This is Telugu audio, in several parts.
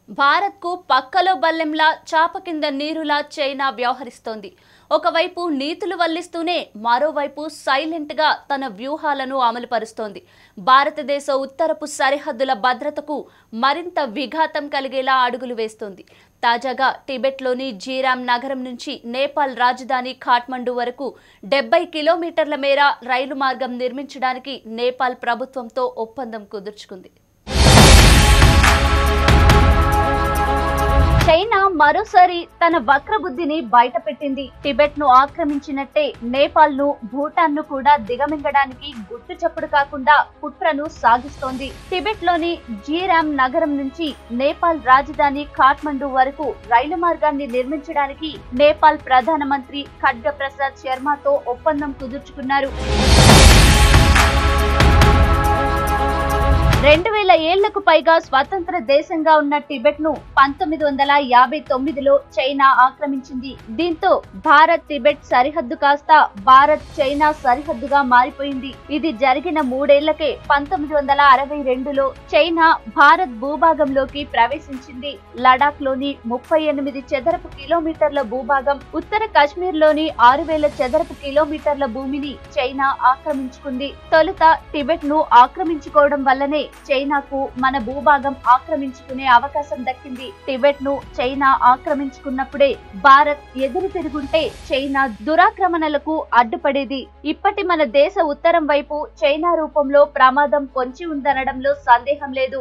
భారత్కు పక్కలో బల్లెంలా చాప కింద నీరులా చైనా వ్యవహరిస్తోంది ఒకవైపు నీతులు వల్లిస్తూనే మరోవైపు సైలెంట్గా తన వ్యూహాలను అమలుపరుస్తోంది భారతదేశ ఉత్తరపు సరిహద్దుల భద్రతకు మరింత విఘాతం కలిగేలా అడుగులు వేస్తోంది తాజాగా టిబెట్లోని జీరామ్ నగరం నుంచి నేపాల్ రాజధాని ఖాట్మండు వరకు డెబ్బై కిలోమీటర్ల మేర రైలు మార్గం నిర్మించడానికి నేపాల్ ప్రభుత్వంతో ఒప్పందం కుదుర్చుకుంది చైనా మరోసారి తన వక్రబుద్ధిని బయటపెట్టింది టిబెట్ ను ఆక్రమించినట్టే నేపాల్ ను భూటాన్ ను కూడా దిగమింగడానికి గుట్టు చప్పుడు కాకుండా కుట్రను సాగిస్తోంది టిబెట్ లోని జీరామ్ నగరం నుంచి నేపాల్ రాజధాని ఖాట్మండు వరకు రైలు మార్గాన్ని నిర్మించడానికి నేపాల్ ప్రధానమంత్రి ఖడ్గ ప్రసాద్ శర్మతో ఒప్పందం కుదుర్చుకున్నారు రెండు వేల ఏళ్లకు పైగా స్వతంత్ర దేశంగా ఉన్న టిబెట్ ను పంతొమ్మిది వందల యాభై తొమ్మిదిలో చైనా ఆక్రమించింది దీంతో భారత్ టిబెట్ సరిహద్దు కాస్త భారత్ చైనా సరిహద్దుగా మారిపోయింది ఇది జరిగిన మూడేళ్లకే పంతొమ్మిది వందల అరవై రెండులో చైనా భారత్ భూభాగంలోకి ప్రవేశించింది లడాక్ లోని ముప్పై ఎనిమిది చదరపు కిలోమీటర్ల భూభాగం ఉత్తర కాశ్మీర్ లోని ఆరు వేల చదరపు కిలోమీటర్ల భూమిని చైనా ఆక్రమించుకుంది తొలుత టిబెట్ ను ఆక్రమించుకోవడం వల్లనే చైనాకు మన భూభాగం ఆక్రమించుకునే అవకాశం దక్కింది టిబెట్ ను చైనా ఆక్రమించుకున్నప్పుడే భారత్ ఎదురు తిరుగుంటే చైనా దురాక్రమణలకు అడ్డుపడేది ఇప్పటి మన దేశ ఉత్తరం వైపు చైనా రూపంలో ప్రమాదం పొంచి ఉందనడంలో సందేహం లేదు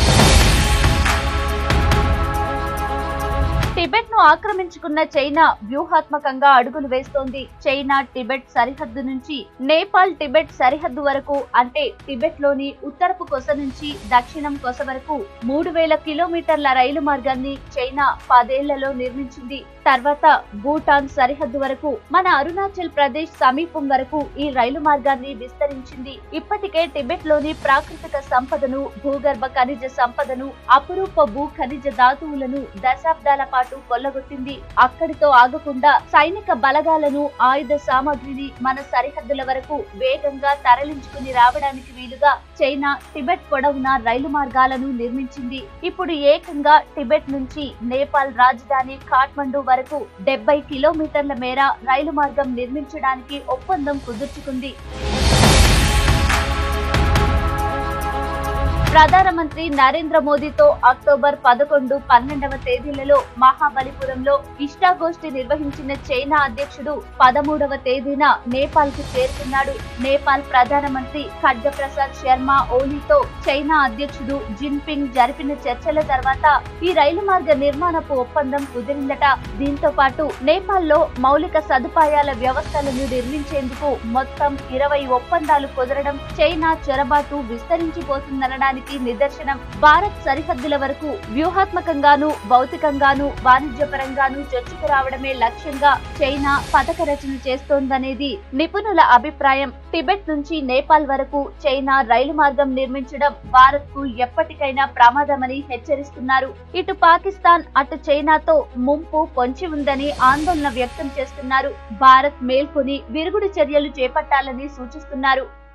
టిబెట్ ను ఆక్రమించుకున్న చైనా వ్యూహాత్మకంగా అడుగులు వేస్తోంది చైనా టిబెట్ సరిహద్దు నుంచి నేపాల్ టిబెట్ సరిహద్దు వరకు అంటే టిబెట్ లోని ఉత్తరపు కొస నుంచి దక్షిణం కొస వరకు మూడు వేల కిలోమీటర్ల రైలు మార్గాన్ని చైనా పదేళ్లలో నిర్మించింది తర్వాత భూటాన్ సరిహద్దు వరకు మన అరుణాచల్ ప్రదేశ్ సమీపం వరకు ఈ రైలు మార్గాన్ని విస్తరించింది ఇప్పటికే టిబెట్ లోని ప్రాకృతిక సంపదను భూగర్భ ఖనిజ సంపదను అపురూప భూ ఖనిజ ధాతువులను దశాబ్దాల పాటు కొల్లగొట్టింది అక్కడితో ఆగకుండా సైనిక బలగాలను ఆయుధ సామాగ్రిని మన సరిహద్దుల వరకు వేగంగా తరలించుకుని రావడానికి వీలుగా చైనా టిబెట్ పొడవునా రైలు మార్గాలను నిర్మించింది ఇప్పుడు ఏకంగా టిబెట్ నుంచి నేపాల్ రాజధాని ఖాట్మండు వరకు డెబ్బై కిలోమీటర్ల మేర రైలు మార్గం నిర్మించడానికి ఒప్పందం కుదుర్చుకుంది ప్రధానమంత్రి నరేంద్ర మోదీతో అక్టోబర్ పదకొండు పన్నెండవ తేదీలలో మహాబలిపురంలో ఇష్టాగోష్ఠి నిర్వహించిన చైనా అధ్యక్షుడు పదమూడవ తేదీన నేపాల్ కు చేరుకున్నాడు నేపాల్ ప్రధానమంత్రి ఖడ్గ ప్రసాద్ శర్మ ఓలీతో చైనా అధ్యక్షుడు జిన్పింగ్ జరిపిన చర్చల తర్వాత ఈ రైలు మార్గ నిర్మాణపు ఒప్పందం కుదిరిందట దీంతో పాటు నేపాల్లో మౌలిక సదుపాయాల వ్యవస్థలను నిర్మించేందుకు మొత్తం ఇరవై ఒప్పందాలు కుదరడం చైనా చొరబాటు విస్తరించిపోతుందనడానికి నిదర్శనం భారత్ సరిహద్దుల వరకు వ్యూహాత్మకంగాను భౌతికంగాను వాణిజ్యపరంగాను చొచ్చుకు రావడమే లక్ష్యంగా చైనా పథక రచన చేస్తోందనేది నిపుణుల అభిప్రాయం టిబెట్ నుంచి నేపాల్ వరకు చైనా రైలు మార్గం నిర్మించడం భారత్ కు ఎప్పటికైనా ప్రమాదమని హెచ్చరిస్తున్నారు ఇటు పాకిస్తాన్ అటు చైనాతో ముంపు పొంచి ఉందని ఆందోళన వ్యక్తం చేస్తున్నారు భారత్ మేల్కొని విరుగుడు చర్యలు చేపట్టాలని సూచిస్తున్నారు